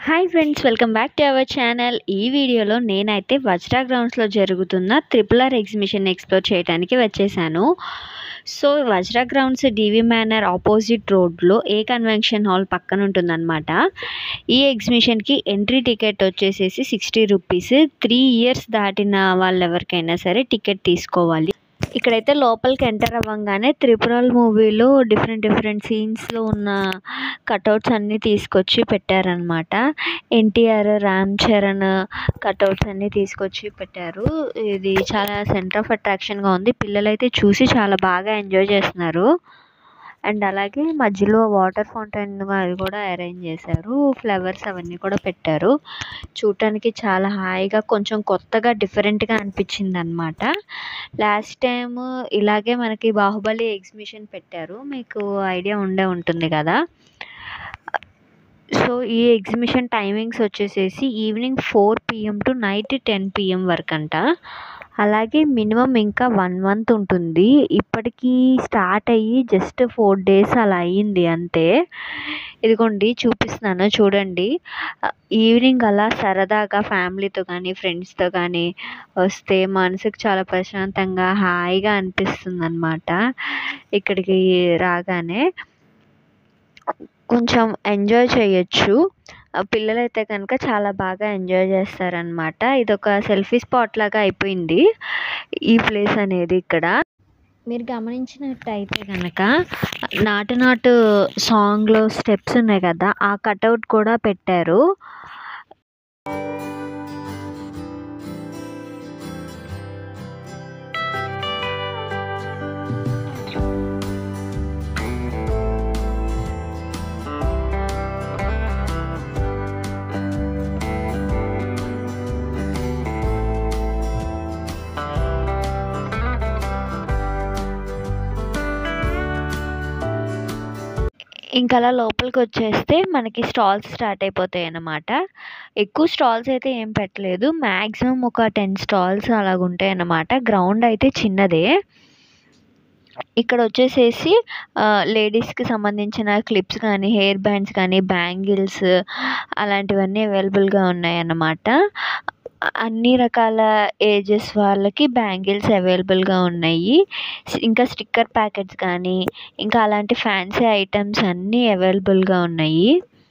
hi friends welcome back to our channel ఈ వీడియోలో నేనైతే వజ్రా గ్రౌండ్స్లో జరుగుతున్న త్రిపుల్ ఆర్ ఎగ్జిబిషన్ ఎక్స్ప్లోర్ చేయడానికి వచ్చేసాను so Vajra grounds DV manor opposite రోడ్లో ఏ కన్వెన్షన్ హాల్ పక్కన ఉంటుందన్నమాట ఈ ఎగ్జిబిషన్కి ఎంట్రీ టికెట్ వచ్చేసేసి సిక్స్టీ రూపీస్ త్రీ ఇయర్స్ దాటిన వాళ్ళు ఎవరికైనా సరే టికెట్ తీసుకోవాలి ఇక్కడైతే లోపలికి ఎంటర్ అవ్వగానే త్రిపురల్ మూవీలో డిఫరెంట్ డిఫరెంట్ సీన్స్లో ఉన్న కటౌట్స్ అన్నీ తీసుకొచ్చి పెట్టారనమాట ఎన్టీఆర్ రామ్ చరణ్ కటౌట్స్ అన్నీ తీసుకొచ్చి పెట్టారు ఇది చాలా సెంటర్ ఆఫ్ అట్రాక్షన్గా ఉంది పిల్లలైతే చూసి చాలా బాగా ఎంజాయ్ చేస్తున్నారు అండ్ అలాగే మధ్యలో వాటర్ ఫౌంటైన్ అది కూడా అరేంజ్ చేశారు ఫ్లవర్స్ అవన్నీ కూడా పెట్టారు చూడటానికి చాలా హాయిగా కొంచెం కొత్తగా డిఫరెంట్గా అనిపించింది అనమాట లాస్ట్ టైం ఇలాగే మనకి బాహుబలి ఎగ్జిబిషన్ పెట్టారు మీకు ఐడియా ఉండే ఉంటుంది కదా సో ఈ ఎగ్జిబిషన్ టైమింగ్స్ వచ్చేసేసి evening four PM to night ten PM వరకు అంట అలాగే మినిమం ఇంకా వన్ మంత్ ఉంటుంది ఇప్పటికీ స్టార్ట్ అయ్యి జస్ట్ ఫోర్ డేస్ అలా అయ్యింది అంతే ఇదిగోండి చూపిస్తున్నాను చూడండి ఈవినింగ్ అలా సరదాగా ఫ్యామిలీతో కానీ ఫ్రెండ్స్తో కానీ వస్తే మనసుకు చాలా ప్రశాంతంగా హాయిగా అనిపిస్తుంది అనమాట ఇక్కడికి రాగానే కొంచెం ఎంజాయ్ చేయొచ్చు పిల్లలైతే కనుక చాలా బాగా ఎంజాయ్ చేస్తారనమాట ఇది ఒక సెల్ఫీ స్పాట్ లాగా అయిపోయింది ఈ ప్లేస్ అనేది ఇక్కడ మీరు గమనించినట్టయితే కనుక నాటు నాటు సాంగ్లో స్టెప్స్ ఉన్నాయి కదా ఆ కటౌట్ కూడా పెట్టారు ఇంకా అలా లోపలికి వచ్చేస్తే మనకి స్టాల్స్ స్టార్ట్ అయిపోతాయి అన్నమాట ఎక్కువ స్టాల్స్ అయితే ఏం పెట్టలేదు మ్యాక్సిమం ఒక టెన్ స్టాల్స్ అలాగ ఉంటాయి అన్నమాట గ్రౌండ్ అయితే చిన్నదే ఇక్కడ వచ్చేసేసి లేడీస్కి సంబంధించిన క్లిప్స్ కానీ హెయిర్ బ్యాండ్స్ కానీ బ్యాంగిల్స్ అలాంటివన్నీ అవైలబుల్గా ఉన్నాయి అన్నమాట అన్ని రకాల ఏజెస్ వాళ్ళకి బ్యాంగిల్స్ అవైలబుల్గా ఉన్నాయి ఇంకా స్టిక్కర్ ప్యాకెట్స్ కానీ ఇంకా అలాంటి ఫ్యాన్సీ ఐటమ్స్ అన్నీ అవైలబుల్గా ఉన్నాయి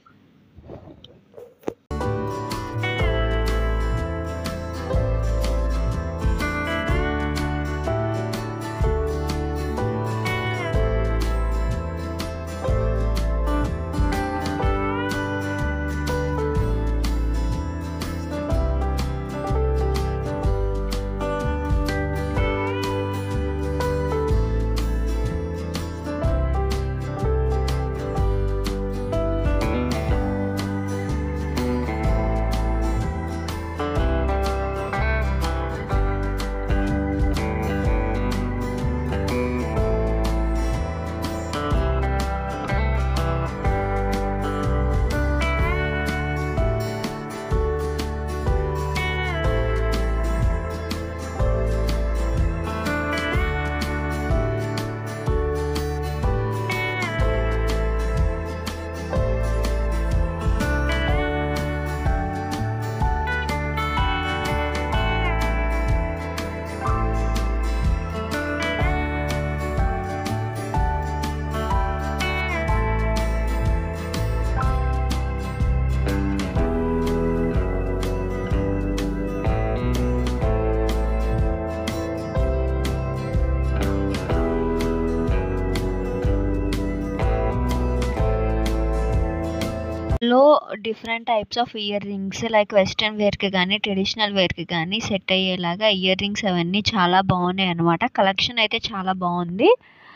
లో different types of ear rings like western వేర్కి కానీ ట్రెడిషనల్ వేర్కి కానీ సెట్ అయ్యేలాగా ఇయర్ రింగ్స్ అవన్నీ చాలా బాగున్నాయి అనమాట కలెక్షన్ అయితే చాలా బాగుంది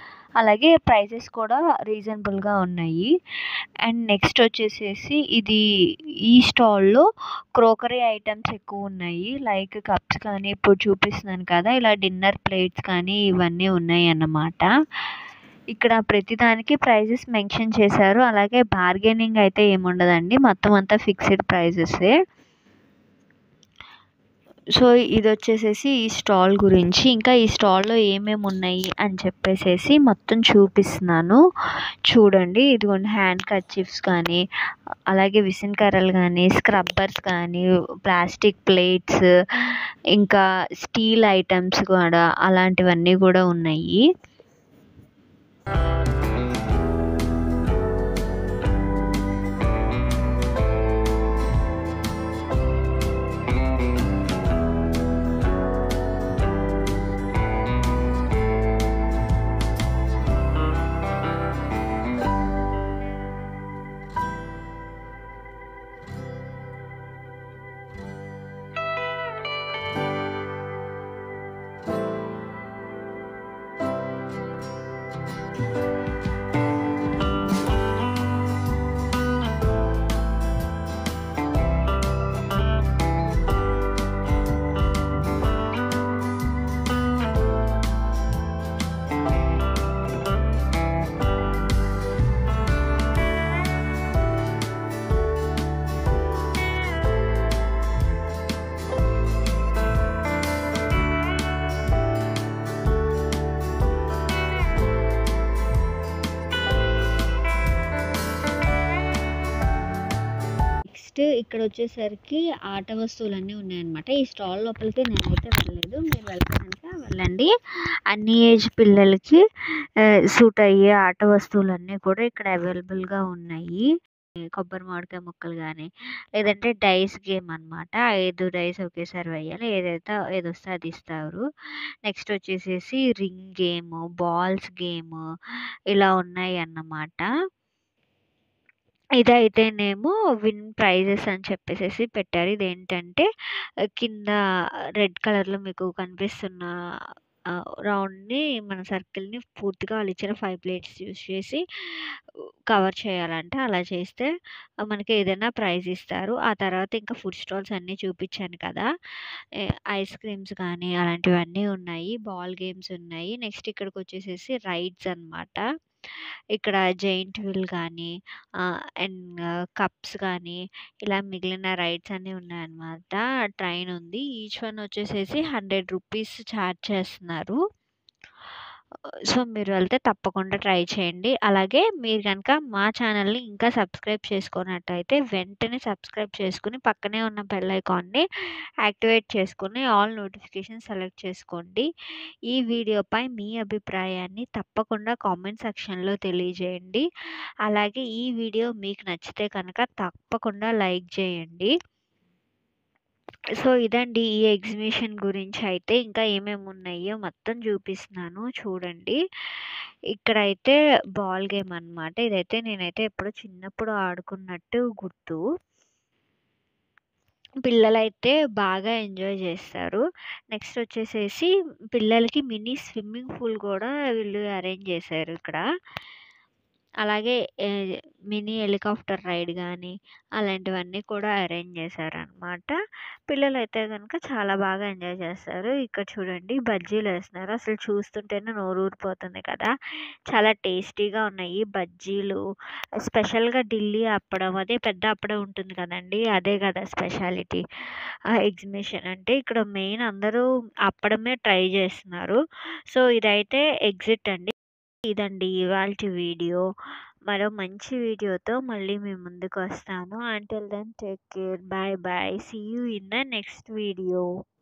అలాగే ప్రైజెస్ కూడా రీజనబుల్గా ఉన్నాయి అండ్ నెక్స్ట్ వచ్చేసేసి ఇది ఈ స్టాల్లో క్రోకరీ ఐటమ్స్ ఎక్కువ ఉన్నాయి లైక్ కప్స్ కానీ ఇప్పుడు చూపిస్తున్నాను కదా ఇలా డిన్నర్ ప్లేట్స్ కానీ ఇవన్నీ ఉన్నాయి అన్నమాట ఇక్కడ ప్రతిదానికి ప్రైజెస్ మెన్షన్ చేశారు అలాగే బార్గెనింగ్ అయితే ఏముండదండి మొత్తం అంతా ఫిక్స్డ్ ప్రైజెసే సో ఇది వచ్చేసేసి ఈ స్టాల్ గురించి ఇంకా ఈ స్టాల్లో ఏమేమి ఉన్నాయి అని చెప్పేసేసి మొత్తం చూపిస్తున్నాను చూడండి ఇదిగోండి హ్యాండ్ కర్చీఫ్స్ కానీ అలాగే విసినకర్రలు కానీ స్క్రబ్బర్స్ కానీ ప్లాస్టిక్ ప్లేట్స్ ఇంకా స్టీల్ ఐటమ్స్ కూడా అలాంటివన్నీ కూడా ఉన్నాయి నెక్స్ట్ ఇక్కడ వచ్చేసరికి ఆట వస్తువులన్నీ ఉన్నాయన్నమాట ఈ స్టాల్ లోపలికి నేనైతే వెళ్ళలేదు మీరు వెళ్తే కనుక వెళ్ళండి అన్ని ఏజ్ పిల్లలకి సూట్ అయ్యే ఆట వస్తువులన్నీ కూడా ఇక్కడ అవైలబుల్గా ఉన్నాయి కొబ్బరి మామిడికాయ ముక్కలు కానీ లేదంటే డైస్ గేమ్ అనమాట ఐదు డైస్ ఒకేసారి వేయాలి ఏదైతే ఏది వస్తే అది ఇస్తారు నెక్స్ట్ వచ్చేసేసి రింగ్ గేమ్ బాల్స్ గేమ్ ఇలా ఉన్నాయి అన్నమాట ఇదైతేనేమో విన్ ప్రైజెస్ అని చెప్పేసేసి పెట్టారు ఇదేంటంటే కింద రెడ్ కలర్లో మీకు కనిపిస్తున్న రౌండ్ని మన సర్కిల్ని పూర్తిగా వాళ్ళు ఇచ్చిన ఫైవ్ ప్లేట్స్ యూస్ చేసి కవర్ చేయాలంటే అలా చేస్తే మనకి ఏదైనా ప్రైజ్ ఇస్తారు ఆ తర్వాత ఇంకా ఫుడ్ స్టాల్స్ అన్నీ చూపించాను కదా ఐస్ క్రీమ్స్ కానీ అలాంటివన్నీ ఉన్నాయి బాల్ గేమ్స్ ఉన్నాయి నెక్స్ట్ ఇక్కడికి వచ్చేసేసి రైడ్స్ అనమాట ఇక్కడ జైంట్ వీల్ కానీ అండ్ కప్స్ కానీ ఇలా మిగిలిన రైడ్స్ అన్నీ ఉన్నాయన్నమాట ట్రైన్ ఉంది ఈచ్ వన్ వచ్చేసేసి హండ్రెడ్ రూపీస్ ఛార్జ్ చేస్తున్నారు సో మీరు వెళ్తే తప్పకుండా ట్రై చేయండి అలాగే మీరు కనుక మా ఛానల్ని ఇంకా సబ్స్క్రైబ్ చేసుకున్నట్టయితే వెంటనే సబ్స్క్రైబ్ చేసుకుని పక్కనే ఉన్న బెల్ ఐకాన్ని యాక్టివేట్ చేసుకుని ఆల్ నోటిఫికేషన్ సెలెక్ట్ చేసుకోండి ఈ వీడియోపై మీ అభిప్రాయాన్ని తప్పకుండా కామెంట్ సెక్షన్లో తెలియజేయండి అలాగే ఈ వీడియో మీకు నచ్చితే కనుక తప్పకుండా లైక్ చేయండి సో ఇదండి ఈ ఎగ్జిబిషన్ గురించి అయితే ఇంకా ఏమేమి ఉన్నాయో మొత్తం చూపిస్తున్నాను చూడండి ఇక్కడైతే బాల్ గేమ్ అనమాట ఇదైతే నేనైతే ఎప్పుడో చిన్నప్పుడు ఆడుకున్నట్టు గుర్తు పిల్లలైతే బాగా ఎంజాయ్ చేస్తారు నెక్స్ట్ వచ్చేసేసి పిల్లలకి మినీ స్విమ్మింగ్ పూల్ కూడా వీళ్ళు అరేంజ్ చేశారు ఇక్కడ అలాగే మినీ హెలికాప్టర్ రైడ్ కానీ అలాంటివన్నీ కూడా అరేంజ్ చేశారనమాట పిల్లలైతే కనుక చాలా బాగా ఎంజాయ్ చేస్తారు ఇక్కడ చూడండి బజ్జీలు వేస్తున్నారు అసలు చూస్తుంటేనే నోరు ఊరిపోతుంది కదా చాలా టేస్టీగా ఉన్నాయి బజ్జీలు స్పెషల్గా ఢిల్లీ అప్పడం అదే పెద్ద అప్పడం ఉంటుంది కదండి అదే కదా స్పెషాలిటీ ఎగ్జిబిషన్ అంటే ఇక్కడ మెయిన్ అందరూ అప్పడమే ట్రై చేస్తున్నారు సో ఇదైతే ఎగ్జిట్ అండి ఇదండి ఇవాళ వీడియో మరో మంచి వీడియోతో మళ్ళీ మీ ముందుకు వస్తాను until then take care bye bye see you in the next video